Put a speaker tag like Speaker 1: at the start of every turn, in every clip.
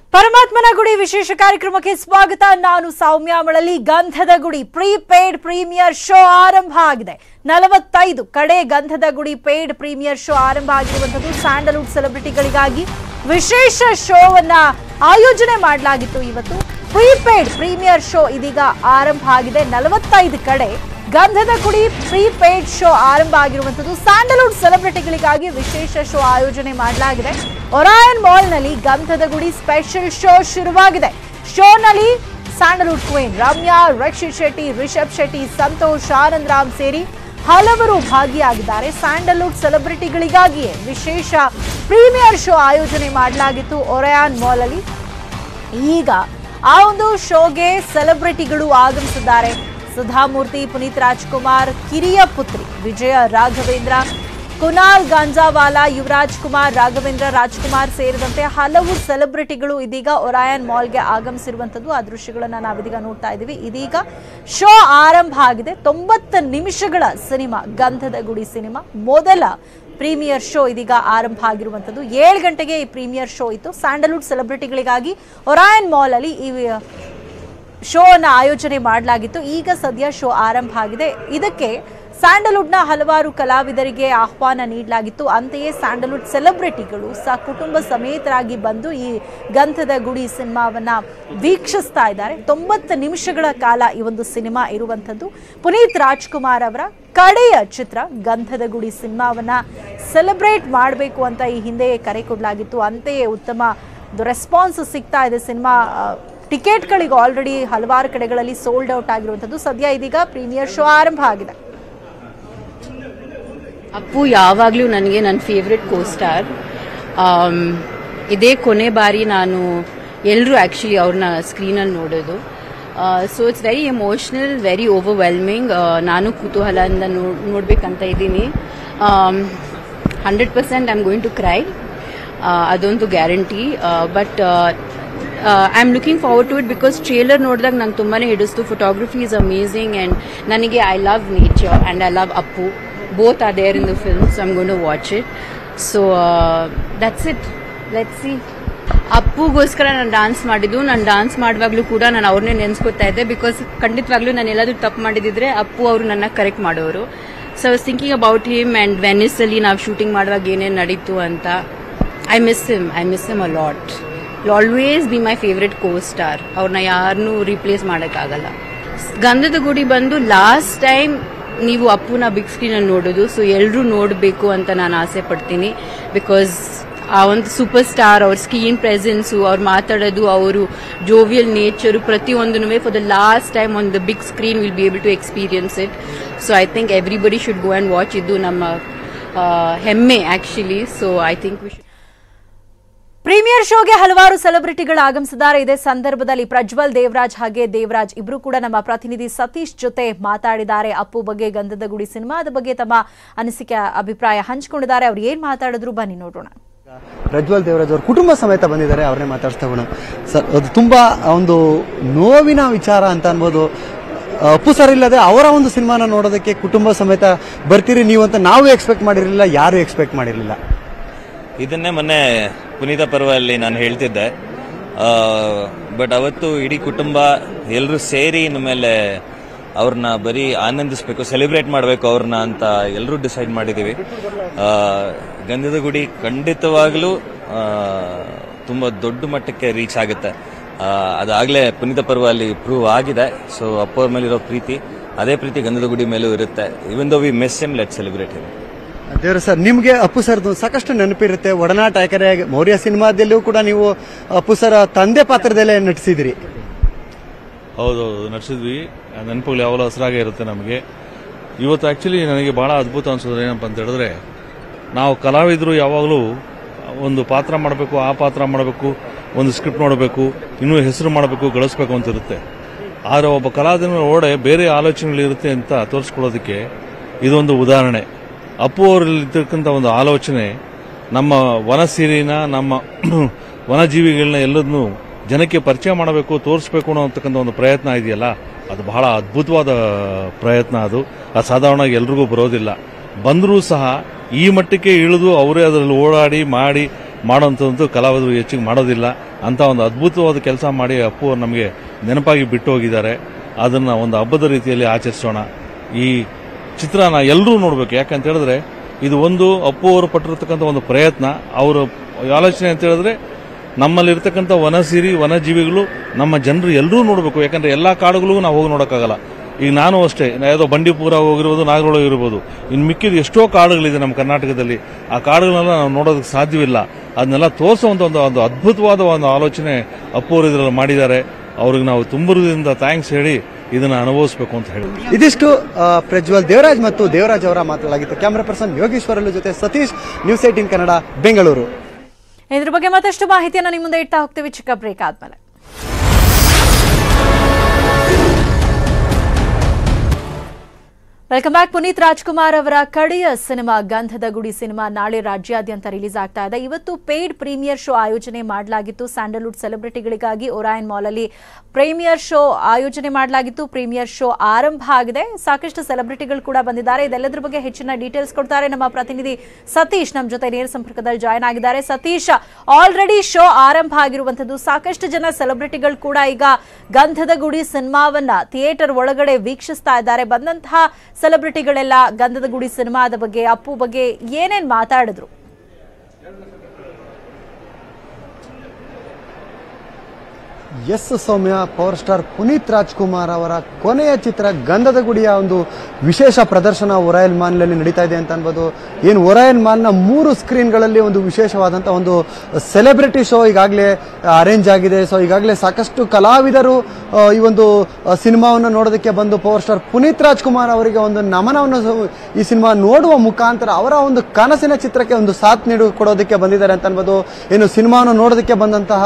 Speaker 1: ಪರಮಾತ್ಮನ ಗುಡಿ ವಿಶೇಷ ಕಾರ್ಯಕ್ರಮಕ್ಕೆ ಸ್ವಾಗತ ನಾನು ಸೌಮ್ಯ ಮಳಲಿ ಗಂಧದ ಗುಡಿ ಪ್ರೀಪೇಡ್ ಪ್ರೀಮಿಯರ್ ಶೋ ಆರಂಭ ಆಗಿದೆ ನಲವತ್ತೈದು ಕಡೆ ಗಂಧದ ಗುಡಿ ಪೇಡ್ ಪ್ರೀಮಿಯರ್ ಶೋ ಆರಂಭ ಆಗಿರುವಂತದ್ದು ಸ್ಯಾಂಡಲ್ವುಡ್ ಸೆಲೆಬ್ರಿಟಿಗಳಿಗಾಗಿ ವಿಶೇಷ ಶೋವನ್ನ ಆಯೋಜನೆ ಮಾಡಲಾಗಿತ್ತು ಇವತ್ತು ಪ್ರೀಪೇಡ್ ಪ್ರೀಮಿಯರ್ ಶೋ ಇದೀಗ ಆರಂಭ ಆಗಿದೆ ನಲವತ್ತೈದು ಕಡೆ ಗಂಧದ ಗುಡಿ ಪ್ರೀಪೇಡ್ ಶೋ ಆರಂಭ ಆಗಿರುವಂತದ್ದು ಸ್ಯಾಂಡಲ್ವುಡ್ ಸೆಲೆಬ್ರಿಟಿಗಳಿಗಾಗಿ ವಿಶೇಷ ಶೋ ಆಯೋಜನೆ ಮಾಡಲಾಗಿದೆ ಒರಾಯನ್ ಮಾಲ್ನಲ್ಲಿ ಗಂಧದ ಗುಡಿ ಸ್ಪೆಷಲ್ ಶೋ ಶುರುವಾಗಿದೆ ಶೋನಲ್ಲಿ ಸ್ಯಾಂಡಲ್ವುಡ್ ಕ್ವೀನ್ ರಮ್ಯಾ ರಕ್ಷಿತ್ ಶೆಟ್ಟಿ ರಿಷಬ್ ಶೆಟ್ಟಿ ಸಂತೋಷ್ ಆನಂದ್ ರಾಮ್ ಸೇರಿ ಹಲವರು ಭಾಗಿಯಾಗಿದ್ದಾರೆ ಸ್ಯಾಂಡಲ್ವುಡ್ ಸೆಲೆಬ್ರಿಟಿಗಳಿಗಾಗಿಯೇ ವಿಶೇಷ ಪ್ರೀಮಿಯರ್ ಶೋ ಆಯೋಜನೆ ಮಾಡಲಾಗಿತ್ತು ಒರಯಾನ್ ಮಾಲ್ ಅಲ್ಲಿ ಈಗ ಆ ಒಂದು ಶೋಗೆ ಸೆಲೆಬ್ರಿಟಿಗಳು ಆಗಮಿಸಿದ್ದಾರೆ ಸುಧಾಮೂರ್ತಿ ಪುನೀತ್ ರಾಜ್ಕುಮಾರ್ ಕಿರಿಯ ಪುತ್ರಿ ವಿಜಯ ರಾಘವೇಂದ್ರ ಕುನಾಲ್ ಗಾಂಜಾವಾಲಾ ಯುವರಾಜ್ ಕುಮಾರ್ ರಾಘವೇಂದ್ರ ರಾಜ್ಕುಮಾರ್ ಸೇರಿದಂತೆ ಹಲವು ಸೆಲೆಬ್ರಿಟಿಗಳು ಇದೀಗ ಒರಾಯನ್ ಮಾಲ್ಗೆ ಆಗಮಿಸಿರುವಂತದ್ದು ಆ ದೃಶ್ಯಗಳನ್ನ ನಾವಿದೀಗ ನೋಡ್ತಾ ಇದ್ದೀವಿ ಇದೀಗ ಶೋ ಆರಂಭ ಆಗಿದೆ ತೊಂಬತ್ತು ನಿಮಿಷಗಳ ಸಿನಿಮಾ ಗಂಧದ ಗುಡಿ ಸಿನಿಮಾ ಮೊದಲ ಪ್ರೀಮಿಯರ್ ಶೋ ಇದೀಗ ಆರಂಭ ಆಗಿರುವಂತದ್ದು ಏಳು ಗಂಟೆಗೆ ಈ ಪ್ರೀಮಿಯರ್ ಶೋ ಇತ್ತು ಸ್ಯಾಂಡಲ್ವುಡ್ ಸೆಲೆಬ್ರಿಟಿಗಳಿಗಾಗಿ ಒರಾಯನ್ ಮಾಲ್ ಅಲ್ಲಿ ಈ ಶೋ ಅನ್ನ ಆಯೋಜನೆ ಮಾಡಲಾಗಿತ್ತು ಈಗ ಸದ್ಯ ಶೋ ಆರಂಭ ಆಗಿದೆ ಇದಕ್ಕೆ ಸ್ಯಾಂಡಲ್ವುಡ್ನ ಹಲವಾರು ಕಲಾವಿದರಿಗೆ ಆಹ್ವಾನ ನೀಡಲಾಗಿತ್ತು ಅಂತೆಯೇ ಸ್ಯಾಂಡಲ್ವುಡ್ ಸೆಲೆಬ್ರಿಟಿಗಳು ಸಹ ಕುಟುಂಬ ಸಮೇತರಾಗಿ ಬಂದು ಈ ಗಂಧದ ಗುಡಿ ಸಿನಿಮಾವನ್ನ ವೀಕ್ಷಿಸ್ತಾ ಇದ್ದಾರೆ ತೊಂಬತ್ತು ನಿಮಿಷಗಳ ಕಾಲ ಈ ಒಂದು ಸಿನಿಮಾ ಇರುವಂಥದ್ದು ಪುನೀತ್ ರಾಜ್ಕುಮಾರ್ ಅವರ ಕಡೆಯ ಚಿತ್ರ ಗಂಧದ ಗುಡಿ ಸಿನಿಮಾವನ್ನ ಸೆಲೆಬ್ರೇಟ್ ಮಾಡಬೇಕು ಅಂತ ಈ ಹಿಂದೆ ಕರೆ ಕೊಡಲಾಗಿತ್ತು ಅಂತೆಯೇ ಉತ್ತಮ ರೆಸ್ಪಾನ್ಸ್ ಸಿಗ್ತಾ ಇದೆ ಸಿನಿಮಾ ಟಿಕೆಟ್ಗಳಿಗೆ ಆಲ್ರೆಡಿ ಹಲವಾರು ಕಡೆಗಳಲ್ಲಿ ಸೋಲ್ಡ್ ಔಟ್ ಆಗಿರುವಂಥದ್ದು ಸದ್ಯ ಇದೀಗ ಪ್ರೀಮಿಯರ್ ಶೋ ಆರಂಭ ಆಗಿದೆ
Speaker 2: ಅಪ್ಪು ಯಾವಾಗಲೂ ನನಗೆ ನನ್ನ ಫೇವ್ರೆಟ್ ಕೋಸ್ಟಾರ್ ಇದೇ ಕೊನೆ ಬಾರಿ ನಾನು ಎಲ್ಲರೂ ಆ್ಯಕ್ಚುಲಿ ಅವ್ರನ್ನ ಸ್ಕ್ರೀನಲ್ಲಿ ನೋಡೋದು so it's very emotional very overwhelming ನಾನು ಕುತೂಹಲದಿಂದ ನೋಡ್ ನೋಡ್ಬೇಕಂತ ಇದ್ದೀನಿ hundred percent I am going to cry ಅದೊಂದು guarantee but I am looking forward to it because trailer ನೋಡಿದಾಗ ನಂಗೆ ತುಂಬಾ ಹಿಡಿಸ್ತು ಫೋಟೋಗ್ರಫಿ ಇಸ್ ಅಮೇಝಿಂಗ್ ಆ್ಯಂಡ್ ನನಗೆ I love nature and I love Appu both are there in the film, so I'm going to watch it. So uh, that's it. Let's see. ಅಪ್ಪುಗೋಸ್ಕರ ನಾನು dance ಮಾಡಿದ್ದು ನಾನು dance ಮಾಡುವಾಗಲೂ ಕೂಡ ನಾನು ಅವ್ರನ್ನೇ ನೆನೆಸ್ಕೊತಾ ಇದ್ದೆ ಬಿಕಾಸ್ ಖಂಡಿತವಾಗ್ಲೂ ನಾನು ಎಲ್ಲಾದ್ರೂ ತಪ್ಪು ಮಾಡಿದಿದ್ರೆ ಅಪ್ಪು ಅವರು ನನ್ನ ಕರೆಕ್ಟ್ ಮಾಡೋರು so I was thinking about him and Venice ಅಲ್ಲಿ ನಾವು ಶೂಟಿಂಗ್ ಮಾಡುವಾಗ ಏನೇನು ನಡೀತು ಅಂತ I miss him I miss him a lot always be my favourite co star ಅವ್ರನ್ನ ಯಾರನ್ನೂ ರೀಪ್ಲೇಸ್ ಮಾಡೋಕ್ಕಾಗಲ್ಲ ಗಂಧದ ಗುಡಿ ಬಂದು ಲಾಸ್ಟ್ ಟೈಮ್ ನೀವು ಅಪ್ಪುನ ಬಿಗ್ ಸ್ಕ್ರೀನಲ್ಲಿ ನೋಡೋದು ಸೊ ಎಲ್ಲರೂ ನೋಡಬೇಕು ಅಂತ ನಾನು ಆಸೆ ಪಡ್ತೀನಿ ಬಿಕಾಸ್ ಆ ಒಂದು ಸೂಪರ್ ಸ್ಟಾರ್ ಅವ್ರ ಸ್ಕ್ರೀನ್ ಪ್ರೆಸೆನ್ಸು ಅವ್ರು ಮಾತಾಡೋದು ಅವರು ಜೋವಿಯಲ್ ನೇಚರು ಪ್ರತಿಯೊಂದೂ for the last time on the big screen will be able to experience it so I think everybody should go and watch ಇದು ನಮ್ಮ ಆ, ಹೆಮ್ಮೆ actually so I think we should
Speaker 1: premiere ಶೋಗೆ ಹಲವಾರು ಸೆಲೆಬ್ರಿಟಿಗಳು ಆಗಮಿಸಿದ್ದಾರೆ ಇದೇ ಸಂದರ್ಭದಲ್ಲಿ ಪ್ರಜ್ವಲ್ ದೇವರಾಜ್ ಹಾಗೆ ದೇವರಾಜ್ ಇಬ್ರು ಕೂಡ ನಮ್ಮ ಪ್ರತಿನಿಧಿ ಸತೀಶ್ ಜೊತೆ ಮಾತಾಡಿದ್ದಾರೆ ಅಪ್ಪು ಬಗ್ಗೆ ಗಂಧದ ಗುಡಿ ಸಿನಿಮಾದ ಬಗ್ಗೆ ತಮ್ಮ ಅನಿಸಿಕೆ ಅಭಿಪ್ರಾಯ ಹಂಚಿಕೊಂಡಿದ್ದಾರೆ ಅವ್ರು ಏನ್ ಮಾತಾಡಿದ್ರು ಬನ್ನಿ ನೋಡೋಣ
Speaker 3: ಪ್ರಜ್ವಲ್ ದೇವರಾಜ್ ಅವರು ಕುಟುಂಬ ಸಮೇತ ಬಂದಿದ್ದಾರೆ ಅವ್ರನ್ನೇ ಮಾತಾಡ್ಸ್ತಾ ಹೋಗೋಣ ಸರ್ ಅದು ತುಂಬಾ ಒಂದು ನೋವಿನ ವಿಚಾರ ಅಂತ ಅನ್ಬೋದು ಅಪ್ಪು ಸರ್ ಇಲ್ಲದೆ ಅವರ ಒಂದು ಸಿನಿಮಾನ ನೋಡೋದಕ್ಕೆ ಕುಟುಂಬ ಸಮೇತ ಬರ್ತೀರಿ ನೀವು ಅಂತ ನಾವು ಎಕ್ಸ್ಪೆಕ್ಟ್ ಮಾಡಿರಲಿಲ್ಲ ಯಾರು ಎಕ್ಸ್ಪೆಕ್ಟ್ ಮಾಡಿರಲಿಲ್ಲ
Speaker 4: ಇದನ್ನೇ ಮೊನ್ನೆ ಪುನೀತ ಪರ್ವಲ್ಲಿ ನಾನು ಹೇಳ್ತಿದ್ದೆ ಬಟ್ ಅವತ್ತು ಇಡೀ ಕುಟುಂಬ ಎಲ್ಲರೂ ಸೇರಿ ಮೇಲೆ ಅವ್ರನ್ನ ಬರೀ ಆನಂದಿಸ್ಬೇಕು ಸೆಲೆಬ್ರೇಟ್ ಮಾಡಬೇಕು ಅವ್ರನ್ನ ಅಂತ ಎಲ್ಲರೂ ಡಿಸೈಡ್ ಮಾಡಿದ್ದೀವಿ ಆ, ಗಂಧದ ಗುಡಿ ಖಂಡಿತವಾಗ್ಲೂ ಆ, ತುಂಬಾ ದೊಡ್ಡ ಮಟ್ಟಕ್ಕೆ ರೀಚ್ ಆಗುತ್ತೆ ಆ, ಅದಾಗಲೇ ಪುನೀತ ಪರ್ವ ಅಲ್ಲಿ ಪ್ರೂವ್ ಆಗಿದೆ ಸೊ ಅಪ್ಪವ್ರ ಮೇಲಿರೋ ಪ್ರೀತಿ ಅದೇ ಪ್ರೀತಿ ಗಂಧದ ಗುಡಿ ಮೇಲೂ ಇರುತ್ತೆ even though we miss him let celebrate him
Speaker 3: ದೇವರ ಸರ್ ನಿಮಗೆ ಅಪ್ಪು ಸರ್ದು ಸಾಕಷ್ಟು ನೆನಪಿರುತ್ತೆ ಒಡನಾಟ ಯಾಕಂದ್ರೆ ಮೌರ್ಯ ಸಿನಿಮಾದಲ್ಲೂ ಕೂಡ ನೀವು ಅಪ್ಪು ಸರ್ ತಂದೆ ಪಾತ್ರದಲ್ಲೇ ನಟಿಸಿದ್ರಿ
Speaker 5: ಹೌದೌದು ನಡ್ಸಿದ್ವಿ ಆ ನೆನಪುಗಳು ಯಾವಾಗಲೂ ಹಸಿರಾಗೇ ಇರುತ್ತೆ ನಮಗೆ ಇವತ್ತು ಆ್ಯಕ್ಚುಲಿ ನನಗೆ ಭಾಳ ಅದ್ಭುತ ಅನ್ಸೋದು ಏನಪ್ಪ ಅಂತ ಹೇಳಿದ್ರೆ ನಾವು ಕಲಾವಿದರು ಯಾವಾಗಲೂ ಒಂದು ಪಾತ್ರ ಮಾಡಬೇಕು ಆ ಪಾತ್ರ ಮಾಡಬೇಕು ಒಂದು ಸ್ಕ್ರಿಪ್ಟ್ ನೋಡಬೇಕು ಇನ್ನೂ ಹೆಸರು ಮಾಡಬೇಕು ಗಳಿಸ್ಬೇಕು ಅಂತ ಇರುತ್ತೆ ಆದರೆ ಒಬ್ಬ ಕಲಾವಿದನ ಒಳಗಡೆ ಬೇರೆ ಆಲೋಚನೆಗಳಿರುತ್ತೆ ಅಂತ ತೋರಿಸ್ಕೊಡೋದಕ್ಕೆ ಇದೊಂದು ಉದಾಹರಣೆ ಅಪ್ಪು ಅವರಲ್ಲಿ ಇರ್ತಕ್ಕಂಥ ಒಂದು ಆಲೋಚನೆ ನಮ್ಮ ವನಸಿರಿನ ನಮ್ಮ ವನಜೀವಿಗಳನ್ನ ಎಲ್ಲದನ್ನೂ ಜನಕ್ಕೆ ಪರಿಚಯ ಮಾಡಬೇಕು ತೋರಿಸ್ಬೇಕು ಅನ್ನೋತಕ್ಕಂಥ ಒಂದು ಪ್ರಯತ್ನ ಇದೆಯಲ್ಲ ಅದು ಬಹಳ ಅದ್ಭುತವಾದ ಪ್ರಯತ್ನ ಅದು ಅದು ಸಾಧಾರಣವಾಗಿ ಎಲ್ರಿಗೂ ಬರೋದಿಲ್ಲ ಬಂದರೂ ಸಹ ಈ ಮಟ್ಟಕ್ಕೆ ಇಳಿದು ಅವರೇ ಅದರಲ್ಲಿ ಓಡಾಡಿ ಮಾಡಿ ಮಾಡೋಂಥದ್ದು ಕಲಾವಿದರು ಹೆಚ್ಚಿಗೆ ಮಾಡೋದಿಲ್ಲ ಅಂತ ಒಂದು ಅದ್ಭುತವಾದ ಕೆಲಸ ಮಾಡಿ ಅಪ್ಪು ಅವ್ರು ನಮಗೆ ನೆನಪಾಗಿ ಬಿಟ್ಟು ಹೋಗಿದ್ದಾರೆ ಅದನ್ನ ಒಂದು ಹಬ್ಬದ ರೀತಿಯಲ್ಲಿ ಆಚರಿಸೋಣ ಈ ಚಿತ್ರನ ಎಲ್ಲರೂ ನೋಡ್ಬೇಕು ಯಾಕಂತ ಹೇಳಿದ್ರೆ ಇದು ಒಂದು ಅಪ್ಪು ಅವರು ಪಟ್ಟಿರ್ತಕ್ಕಂಥ ಒಂದು ಪ್ರಯತ್ನ ಅವರ ಆಲೋಚನೆ ಅಂತ ಹೇಳಿದ್ರೆ ನಮ್ಮಲ್ಲಿರ್ತಕ್ಕಂಥ ವನಸಿರಿ ವನಜೀವಿಗಳು ನಮ್ಮ ಜನರು ಎಲ್ಲರೂ ನೋಡಬೇಕು ಯಾಕಂದ್ರೆ ಎಲ್ಲಾ ಕಾಡುಗಳಿಗೂ ನಾವು ಹೋಗಿ ನೋಡೋಕ್ಕಾಗಲ್ಲ ಈಗ ನಾನು ಅಷ್ಟೇ ಯಾವುದೋ ಬಂಡೀಪುರ ಹೋಗಿರ್ಬೋದು ನಾಗರೋಳ ಇರ್ಬೋದು ಇನ್ನು ಮಿಕ್ಕಿದ ಎಷ್ಟೋ ಕಾಡುಗಳಿದೆ ನಮ್ಮ ಕರ್ನಾಟಕದಲ್ಲಿ ಆ ಕಾಡುಗಳನ್ನೆಲ್ಲ ನಾವು ನೋಡೋದಕ್ಕೆ ಸಾಧ್ಯವಿಲ್ಲ ಅದನ್ನೆಲ್ಲ ತೋರಿಸುವಂತ ಒಂದು ಒಂದು ಅದ್ಭುತವಾದ ಒಂದು ಆಲೋಚನೆ ಅಪ್ಪು ಅವರು ಇದರಲ್ಲಿ ಮಾಡಿದ್ದಾರೆ ಅವ್ರಿಗೆ ನಾವು ತುಂಬುರದಿಂದ ಥ್ಯಾಂಕ್ಸ್ ಹೇಳಿ ಇದನ್ನ ಅನುಭವಿಸಬೇಕು ಅಂತ ಹೇಳಿ
Speaker 3: ಇದಿಷ್ಟು ಆ, ಪ್ರಜ್ವಲ್ ದೇವರಾಜ್ ಮತ್ತು ದೇವರಾಜ್ ಅವರ ಮಾತುಗಳಾಗಿತ್ತು ಕ್ಯಾಮರಾ ಪರ್ಸನ್ ಯೋಗೇಶ್ವರಲು ಜೊತೆ ಸತೀಶ್ ನ್ಯೂಸ್ ಏಟಿನ್ ಕನ್ನಡ ಬೆಂಗಳೂರು
Speaker 1: ಇದ್ರ ಬಗ್ಗೆ ಮತ್ತಷ್ಟು ಮಾಹಿತಿಯನ್ನು ನಿಮ್ಮ ಮುಂದೆ ಇಡ್ತಾ ಹೋಗ್ತೀವಿ ಚಿಕ್ಕ ಬ್ರೇಕ್ ಆದ್ಮೇಲೆ ವೆಲ್ಕಮ್ ಬ್ಯಾಕ್ ಪುನೀತ್ ರಾಜ್ಕುಮಾರ್ ಅವರ ಕಡೆಯ ಸಿನಿಮಾ ಗಂಧದ ಗುಡಿ ಸಿನಿಮಾ ನಾಳೆ ರಾಜ್ಯಾದ್ಯಂತ ರಿಲೀಸ್ ಆಗ್ತಾ ಇದೆ ಇವತ್ತು ಪೇಯ್ಡ್ ಪ್ರೀಮಿಯರ್ ಶೋ ಆಯೋಜನೆ ಮಾಡಲಾಗಿತ್ತು ಸ್ಯಾಂಡಲ್ವುಡ್ ಸೆಲೆಬ್ರಿಟಿಗಳಿಗಾಗಿ ಒರಾಯನ್ ಮಾಲ್ ಅಲ್ಲಿ ಪ್ರೀಮಿಯರ್ ಶೋ ಆಯೋಜನೆ ಮಾಡಲಾಗಿತ್ತು ಪ್ರೀಮಿಯರ್ ಶೋ ಆರಂಭ ಆಗಿದೆ ಸಾಕಷ್ಟು ಸೆಲೆಬ್ರಿಟಿಗಳು ಕೂಡ ಬಂದಿದ್ದಾರೆ ಇದೆಲ್ಲದರ ಬಗ್ಗೆ ಹೆಚ್ಚಿನ ಡೀಟೇಲ್ಸ್ ಕೊಡ್ತಾರೆ ನಮ್ಮ ಪ್ರತಿನಿಧಿ ಸತೀಶ್ ನಮ್ಮ ಜೊತೆ ನೇರ ಸಂಪರ್ಕದಲ್ಲಿ ಜಾಯ್ನ್ ಆಗಿದ್ದಾರೆ ಸತೀಶ್ ಆಲ್ರೆಡಿ ಶೋ ಆರಂಭ ಆಗಿರುವಂತದ್ದು ಸಾಕಷ್ಟು ಜನ ಸೆಲೆಬ್ರಿಟಿಗಳು ಕೂಡ ಈಗ ಗಂಧದ ಗುಡಿ ಸಿನಿಮಾವನ್ನ ಥಿಯೇಟರ್ ಒಳಗಡೆ ವೀಕ್ಷಿಸ್ತಾ ಇದ್ದಾರೆ ಬಂದಂತಹ ಸೆಲೆಬ್ರಿಟಿಗಳೆಲ್ಲ ಗಂಧದ ಗುಡಿ ಸಿನಿಮಾದ ಬಗ್ಗೆ ಅಪ್ಪು ಬಗ್ಗೆ ಏನೇನ್ ಮಾತಾಡಿದ್ರು
Speaker 3: yes Soumya power star Puneeth Rajkumar ಅವರ ಕೊನೆಯ ಚಿತ್ರ ಗಂಧದ ಗುಡಿಯ ಒಂದು ವಿಶೇಷ ಪ್ರದರ್ಶನ ಒರಾಯಲ್ ಮಾಲ್ನಲ್ಲಿ ನಡೀತಾ ಇದೆ ಅಂತ ಅನ್ಬೋದು ಏನು ಒರಾಯಲ್ ಮಾಲ್ನ ಮೂರು ಸ್ಕ್ರೀನ್ಗಳಲ್ಲಿ ಒಂದು ವಿಶೇಷವಾದಂಥ ಒಂದು ಸೆಲೆಬ್ರಿಟಿ ಶೋ ಈಗಾಗಲೇ ಅರೇಂಜ್ ಆಗಿದೆ ಸೊ ಈಗಾಗಲೇ ಸಾಕಷ್ಟು ಕಲಾವಿದರು ಆ, ಈ ಒಂದು ಆ, ಸಿನಿಮಾವನ್ನು ನೋಡೋದಕ್ಕೆ ಬಂದು ಪವರ್ ಸ್ಟಾರ್ ಪುನೀತ್ ರಾಜ್ಕುಮಾರ್ ಅವರಿಗೆ ಒಂದು ನಮನವನ್ನು ಸ- ಈ ಸಿನಿಮಾ ನೋಡುವ ಮುಖಾಂತರ ಅವರ ಒಂದು ಕನಸಿನ ಚಿತ್ರಕ್ಕೆ ಒಂದು ಸಾಥ್ ನೀಡು ಕೊಡೋದಕ್ಕೆ ಬಂದಿದ್ದಾರೆ ಅಂತ ಅನ್ಬೋದು ಏನು ಸಿನಿಮಾವನ್ನು ನೋಡೋದಕ್ಕೆ ಬಂದಂತಹ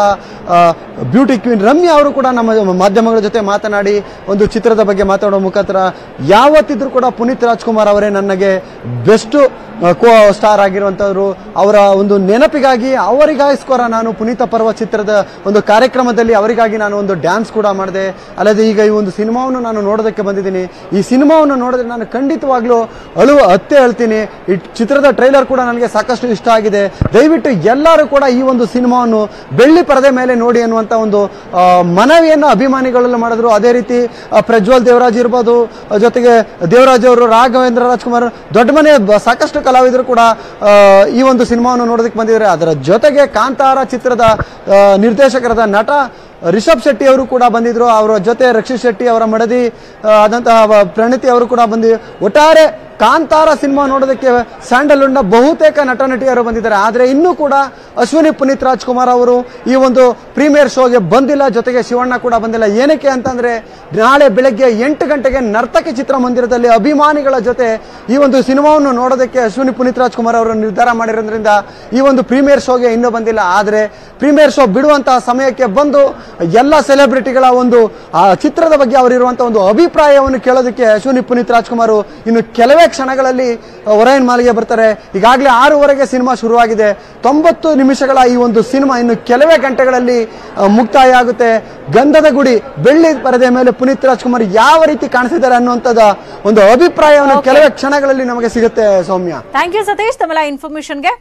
Speaker 3: ಬ್ಯೂಟಿ ಕ್ವೀನ್ ರಮ್ಯಾ ಅವರು ಕೂಡ ನಮ್ಮ ಮಾಧ್ಯಮಗಳ ಜೊತೆ ಮಾತನಾಡಿ ಒಂದು ಚಿತ್ರದ ಬಗ್ಗೆ ಮಾತಾಡೋ ಮುಖಾಂತರ ಯಾವತ್ತಿದ್ರೂ ಕೂಡ ಪುನೀತ್ ರಾಜ್ಕುಮಾರ್ ಅವರೇ ನನಗೆ ಬೆಸ್ಟ್ ಕೋ ಸ್ಟಾರ್ ಆಗಿರುವಂತವರು ಅವರ ಒಂದು ನೆನಪಿಗಾಗಿ ಅವರಿಗೋಸ್ಕರ ನಾನು ಪುನೀತ ಪರ್ವ ಚಿತ್ರದ ಒಂದು ಕಾರ್ಯಕ್ರಮದಲ್ಲಿ ಅವರಿಗಾಗಿ ನಾನು ಒಂದು ಡ್ಯಾನ್ಸ್ ಕೂಡ ಮಾಡಿದೆ ಅಲ್ಲದೆ ಈಗ ಈ ಒಂದು ಸಿನಿಮಾವನ್ನು ನಾನು ನೋಡೋದಕ್ಕೆ ಬಂದಿದ್ದೀನಿ ಈ ಸಿನಿಮಾವನ್ನು ನೋಡಿದ್ರೆ ನಾನು ಖಂಡಿತವಾಗ್ಲೂ ಅಳುವ ಹತ್ತೆ ಹೇಳ್ತೀನಿ ಈ ಚಿತ್ರದ ಟ್ರೈಲರ್ ಕೂಡ ನನಗೆ ಸಾಕಷ್ಟು ಇಷ್ಟ ಆಗಿದೆ ದಯವಿಟ್ಟು ಎಲ್ಲರೂ ಕೂಡ ಈ ಒಂದು ಸಿನಿಮಾವನ್ನು ಬೆಳ್ಳಿ ಪರದೆ ಮೇಲೆ ನೋಡಿ ಅನ್ನುವಂಥ ಒಂದು ಆ, ಮನವಿಯನ್ನು ಅಭಿಮಾನಿಗಳೆಲ್ಲ ಮಾಡಿದ್ರು ಅದೇ ರೀತಿ ಆ, ಪ್ರಜ್ವಲ್ ದೇವರಾಜ್ ಇರ್ಬೋದು ಆ, ಜೊತೆಗೆ ದೇವರಾಜ್ ಅವರು ರಾಘವೇಂದ್ರ ರಾಜ್ಕುಮಾರ್ ದೊಡ್ಡ ಮನೆ ಬ- ಸಾಕಷ್ಟು ಕಲಾವಿದರು ಕೂಡ ಆ, ಈ ಒಂದು ಸಿನಿಮಾವನ್ನು ನೋಡೋದಕ್ಕೆ ಬಂದಿದ್ದಾರೆ ಅದರ ಜೊತೆಗೆ ಕಾಂತಾರ ಚಿತ್ರದ ಆ, ನಿರ್ದೇಶಕರಾದ ನಟ ರಿಷಬ್ ಶೆಟ್ಟಿ ಅವರು ಕೂಡ ಬಂದಿದ್ರು ಅವರ ಜೊತೆ ರಕ್ಷಿತ್ ಶೆಟ್ಟಿ ಅವರ ಮಡದಿ ಆ, ಆದಂತಹ ವ- ಪ್ರಣತಿ ಅವರು ಕೂಡ ಬಂದಿ ಒಟ್ಟಾರೆ ಕಾಂತಾರ ಸಿನಿಮಾ ನೋಡೋದಕ್ಕೆ ಸ್ಯಾಂಡಲ್ವುಡ್ನ ಬಹುತೇಕ ನಟ ನಟಿಯರು ಬಂದಿದ್ದಾರೆ ಆದರೆ ಇನ್ನೂ ಕೂಡ ಅಶ್ವಿನಿ ಪುನೀತ್ ರಾಜ್ಕುಮಾರ್ ಅವರು ಈ ಒಂದು ಪ್ರೀಮಿಯರ್ ಶೋಗೆ ಬಂದಿಲ್ಲ ಜೊತೆಗೆ ಶಿವಣ್ಣ ಕೂಡ ಬಂದಿಲ್ಲ ಏನಕ್ಕೆ ಅಂತಂದ್ರೆ ನಾಳೆ ಬೆಳಗ್ಗೆ ಎಂಟು ಗಂಟೆಗೆ ನರ್ತಕಿ ಚಿತ್ರಮಂದಿರದಲ್ಲಿ ಅಭಿಮಾನಿಗಳ ಜೊತೆ ಈ ಒಂದು ಸಿನಿಮಾವನ್ನು ನೋಡೋದಕ್ಕೆ ಅಶ್ವಿನಿ ಪುನೀತ್ ರಾಜ್ಕುಮಾರ್ ಅವರು ನಿರ್ಧಾರ ಮಾಡಿರೋದ್ರಿಂದ ಈ ಒಂದು ಪ್ರೀಮಿಯರ್ ಶೋಗೆ ಇನ್ನೂ ಬಂದಿಲ್ಲ ಆದರೆ ಪ್ರೀಮಿಯರ್ ಶೋ ಬಿಡುವಂತಹ ಸಮಯಕ್ಕೆ ಬಂದು ಎಲ್ಲ ಸೆಲೆಬ್ರಿಟಿಗಳ ಒಂದು ಆ ಚಿತ್ರದ ಬಗ್ಗೆ ಅವರಿರುವಂತಹ ಒಂದು ಅಭಿಪ್ರಾಯವನ್ನು ಕೇಳೋದಕ್ಕೆ ಅಶ್ವಿನಿ ಪುನೀತ್ ರಾಜ್ಕುಮಾರ್ ಇನ್ನು ಕೆಲವೇ ಕ್ಷಣಗಳಲ್ಲಿ ಒರೈನ್ ಮಾಲಿಗೆ ಬರ್ತಾರೆ ಈಗಾಗಲೇ ಆರೂವರೆಗೆ ಸಿನಿಮಾ ಶುರುವಾಗಿದೆ ತೊಂಬತ್ತು ನಿಮಿಷಗಳ ಈ ಒಂದು ಸಿನಿಮಾ ಇನ್ನು ಕೆಲವೇ ಗಂಟೆಗಳಲ್ಲಿ ಆ, ಮುಕ್ತಾಯ ಆಗುತ್ತೆ ಗಂಧದ ಗುಡಿ ಬೆಳ್ಳಿ ಪರದೆ ಮೇಲೆ ಪುನೀತ್ ರಾಜ್ಕುಮಾರ್ ಯಾವ ರೀತಿ ಕಾಣಿಸಿದ್ದಾರೆ ಅನ್ನುವಂಥದ್ದು ಒಂದು ಅಭಿಪ್ರಾಯವನ್ನು ಕೆಲವೇ ಕ್ಷಣಗಳಲ್ಲಿ ನಮಗೆ ಸಿಗುತ್ತೆ ಸೌಮ್ಯ
Speaker 1: ಥ್ಯಾಂಕ್ ಯು ಸತೀಶ್ ತಮ್ಮೆಲ್ಲ ಇನ್ಫಾರ್ಮೇಶನ್ಗೆ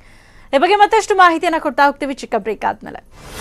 Speaker 1: ಈ ಬಗ್ಗೆ ಮತ್ತಷ್ಟು ಮಾಹಿತಿಯನ್ನ ಕೊಡ್ತಾ ಹೋಗ್ತೀವಿ ಚಿಕ್ಕ ಬ್ರೇಕ್ ಆದ್ಮೇಲೆ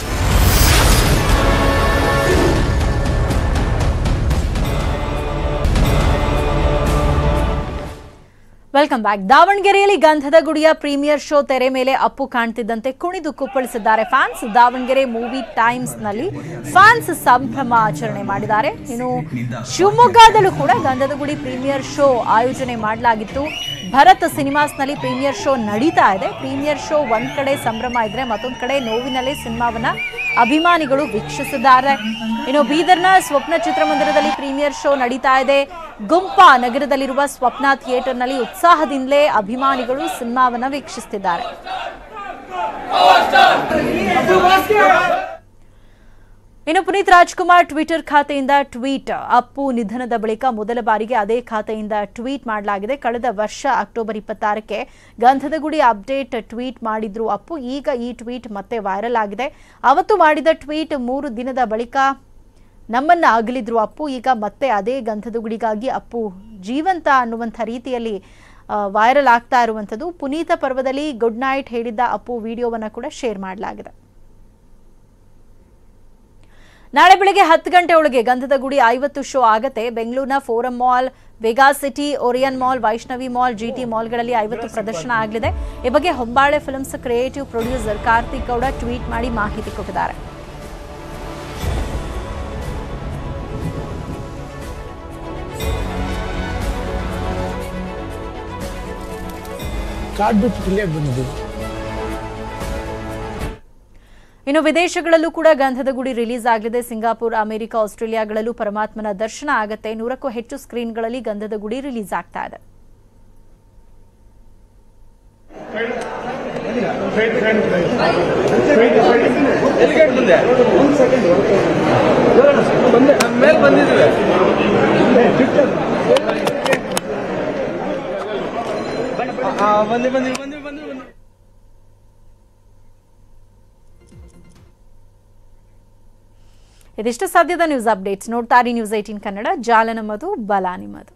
Speaker 1: ವೆಲ್ಕಮ್ ಬ್ಯಾಕ್ ದಾವಣಗೆರೆಯಲ್ಲಿ ಗಂಧದ ಗುಡಿಯ ಪ್ರೀಮಿಯರ್ ಶೋ ತೆರೆ ಮೇಲೆ ಅಪ್ಪು ಕಾಣ್ತಿದ್ದಂತೆ ಕುಣಿದು ಕುಪ್ಪಳಿಸಿದ್ದಾರೆ ಫ್ಯಾನ್ಸ್ ದಾವಣಗೆರೆ ಮೂವಿ ಟೈಮ್ಸ್ ನಲ್ಲಿ ಫ್ಯಾನ್ಸ್ ಸಂಭ್ರಮ ಆಚರಣೆ ಮಾಡಿದ್ದಾರೆ ಇನ್ನು ಶಿವಮೊಗ್ಗದಲ್ಲೂ ಕೂಡ ಗಂಧದ ಗುಡಿ ಪ್ರೀಮಿಯರ್ ಶೋ ಆಯೋಜನೆ ಮಾಡಲಾಗಿತ್ತು ಭರತ್ ಸಿನಿಮಾಸ್ ನಲ್ಲಿ ಪ್ರೀಮಿಯರ್ ಶೋ ನಡೀತಾ ಇದೆ ಪ್ರೀಮಿಯರ್ ಶೋ ಒಂದ್ ಕಡೆ ಸಂಭ್ರಮ ಇದ್ರೆ ಮತ್ತೊಂದ್ ಕಡೆ ನೋವಿನಲ್ಲಿ ಸಿನಿಮಾವನ್ನ ಅಭಿಮಾನಿಗಳು ವೀಕ್ಷಿಸಿದ್ದಾರೆ ಇನ್ನು ಬೀದರ್ನ ಸ್ವಪ್ನ ಚಿತ್ರಮಂದಿರದಲ್ಲಿ ಪ್ರೀಮಿಯರ್ ಶೋ ನಡೀತಾ ಇದೆ ಗುಂಪಾ ನಗರದಲ್ಲಿರುವ ಸ್ವಪ್ನ ಥಿಯೇಟರ್ನಲ್ಲಿ ಉತ್ಸಾಹದಿಂದಲೇ ಅಭಿಮಾನಿಗಳು ಸಿನಿಮಾವನ್ನ ವೀಕ್ಷಿಸುತ್ತಿದ್ದಾರೆ ಇನ್ನು ಪುನೀತ್ ರಾಜ್ಕುಮಾರ್ ಟ್ವಿಟರ್ ಖಾತೆಯಿಂದ ಟ್ವೀಟ್ ಅಪ್ಪು ನಿಧನದ ಬಳಿಕ ಮೊದಲ ಬಾರಿಗೆ ಅದೇ ಖಾತೆಯಿಂದ ಟ್ವೀಟ್ ಮಾಡಲಾಗಿದೆ ಕಳೆದ ವರ್ಷ ಅಕ್ಟೋಬರ್ ಇಪ್ಪತ್ತಾರಕ್ಕೆ ಗಂಧದ ಗುಡಿ ಅಪ್ಡೇಟ್ ಟ್ವೀಟ್ ಮಾಡಿದ್ರು ಅಪ್ಪು ಈಗ ಈ ಟ್ವೀಟ್ ಮತ್ತೆ ವೈರಲ್ ಆಗಿದೆ ಅವತ್ತು ಮಾಡಿದ ಟ್ವೀಟ್ ಮೂರು ದಿನದ ಬಳಿಕ ನಮ್ಮನ್ನ ಅಗಲಿದ್ರು ಅಪ್ಪು ಈಗ ಮತ್ತೆ ಅದೇ ಗಂಧದ ಗುಡಿಗಾಗಿ ಅಪ್ಪು ಜೀವಂತ ಅನ್ನುವಂಥ ರೀತಿಯಲ್ಲಿ ವೈರಲ್ ಆಗ್ತಾ ಇರುವಂಥದ್ದು ಪುನೀತ ಪರ್ವದಲ್ಲಿ ಗುಡ್ ನೈಟ್ ಹೇಳಿದ್ದ ಅಪ್ಪು ವಿಡಿಯೋವನ್ನು ಕೂಡ ಶೇರ್ ಮಾಡಲಾಗಿದೆ ನಾಳೆ ಬೆಳಗ್ಗೆ ಹತ್ತು ಗಂಟೆ ಒಳಗೆ ಗಂಧದ ಗುಡಿ ಐವತ್ತು ಶೋ ಆಗತ್ತೆ ಬೆಂಗಳೂರಿನ Forum mall Vega City Orion mall Vaishnavi mall GT ಮಾಲ್ಗಳಲ್ಲಿ ಐವತ್ತು ಪ್ರದರ್ಶನ ಆಗಲಿದೆ ಈ ಬಗ್ಗೆ Hombale films creative producer Karthik Gowda tweet ಮಾಡಿ ಮಾಹಿತಿ ಕೊಟ್ಟಿದ್ದಾರೆ
Speaker 6: ಕಾರ್ಡ್ ಬಿಟ್ಟು ಇಲ್ಲೇ ಬಂದಿದ್ದೀವಿ
Speaker 1: ಇನ್ನು ವಿದೇಶಗಳಲ್ಲೂ ಕೂಡ ಗಂಧದ ಗುಡಿ ರಿಲೀಸ್ ಆಗಲಿದೆ ಸಿಂಗಾಪುರ್ ಅಮೆರಿಕ ಆಸ್ಟ್ರೇಲಿಯಾಗಳಲ್ಲೂ ಪರಮಾತ್ಮನ ದರ್ಶನ ಆಗತ್ತೆ ನೂರಕ್ಕೂ ಹೆಚ್ಚು ಸ್ಕ್ರೀನ್ಗಳಲ್ಲಿ ಗಂಧದ ಗುಡಿ ರಿಲೀಸ್ ಆಗ್ತಾ ಇದೆ ಇದಿಷ್ಟು ಸದ್ಯದ ನ್ಯೂಸ್ ಅಪ್ಡೇಟ್ಸ್ ನೋಡ್ತಾರೆ ನ್ಯೂಸ್ ಏಟೀನ್ ಕನ್ನಡ ಜಾಲ ನಮ್ಮದು ಬಲ ನಿಮ್ಮದು